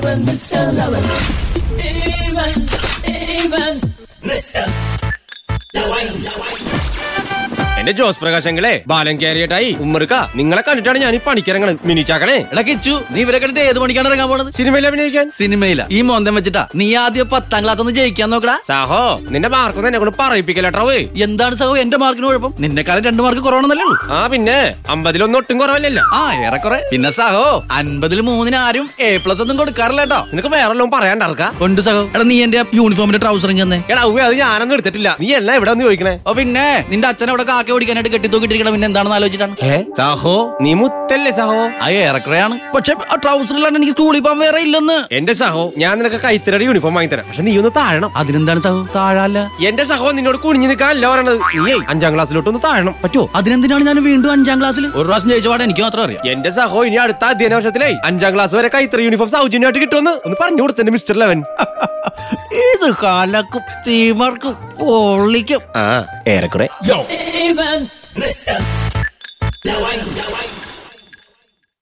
Even Mr. Lover. Even, even Mr. എന്റെ ജോസ് പ്രകാശങ്ങളെ ബാലം കയറിയിട്ടായി ഉമ്മറുക്ക നിങ്ങളെ കണ്ടിട്ടാണ് ഞാൻ ഈ പണിക്കിറങ്ങണത് മിനിച്ചാക്കണേ എടാ കിച്ചു നീ ഇവരെ കണ്ടിട്ട് ഏത് പണിക്കാണ് ഇറങ്ങാൻ പോണത് സിനിമയിൽ അഭിനയിക്കാൻ സിനിമയില ഈ മോന്തം വെച്ചിട്ടാ നീ ആദ്യം പത്താം ക്ലാസ് ഒന്ന് ജയിക്കാൻ നോക്കടാ സാഹോ നിന്റെ മാർക്കൊന്നും എന്നെ കൊണ്ട് പറയിപ്പിക്കലട്ടാവേ എന്താണ് സഹോ എന്റെ മാർക്കിന് കുഴപ്പം നിന്നെക്കാളും രണ്ട് മാർക്ക് കുറവാണെന്നല്ലേ ഉള്ളൂ ആ പിന്നെ അമ്പതിലൊന്നും ഒട്ടും കുറവല്ലല്ലോ ആ ഏറെക്കുറെ പിന്നെ സഹോ അൻപതിൽ മൂന്നിന് ആരും എ പ്ലസ് ഒന്നും കൊടുക്കാറില്ല കേട്ടോ നിനക്ക് വേറെ വല്ലതും പറയാണ്ടാർക്ക ഉണ്ട് സഹോ എടാ നീ എന്റെ യൂണിഫോമിന്റെ ട്രൗസർ തന്നെ എടാ ഉവ്വേ അത് ഞാനൊന്നും എടുത്തിട്ടില്ല നീ എല്ലാം എവിടെ ഒന്ന് ചോദിക്കണേ ഓ പിന്നെ നിന്റെ അച്ഛൻ അവിടെ കാക്ക ഓടിക്കാനായിട്ട് കെട്ടി തൂക്കിട്ടിരിക്കണം പിന്നെ എന്താണെന്ന് ആലോചിച്ചിട്ടാണ് ഏ? സാഹോ നീ മുത്തല്ലേ സഹോ ആ ഏറെക്കുറെയാണ് പക്ഷെ ആ ട്രൗസറിലാണ് എനിക്ക് സ്കൂളിൽ പോകാൻ വേറെ ഇല്ലെന്ന് എന്റെ സഹോ ഞാൻ നിനക്ക് കൈത്തരയുടെ യൂണിഫോം വാങ്ങി തരാം പക്ഷെ നീ ഒന്ന് താഴണം അതിനെന്താണ് സഹോ താഴാല്ല എന്റെ സഹോ നിന്നോട് കുനിഞ്ഞു നിൽക്കാനല്ല പറയണത് നീയേ അഞ്ചാം ക്ലാസ്സിലോട്ട് ഒന്ന് താഴണം പറ്റുമോ അതിനെന്തിനാണ് ഞാൻ വീണ്ടും അഞ്ചാം ക്ലാസ്സിൽ ഒരു പ്രാവശ്യം ജയിച്ച പാടെ എനിക്ക് മാത്രം അറിയാം എന്റെ സഹോ ഇനി അടുത്ത അധ്യയന വർഷത്തിലേ അഞ്ചാം ക്ലാസ് വരെ കൈത്തറി യൂണിഫോം സൗജന്യമായിട്ട് കിട്ടുമെന്ന് ഒന്ന് പറഞ്ഞു കൊടുത്തന്റെ മിസ്റ്റർ ലെവൻ ഇത് കാലക്കും തീമർക്കും പൊള്ളിക്കും ആ ഏറെക്കുറെ Even Mr. Lover.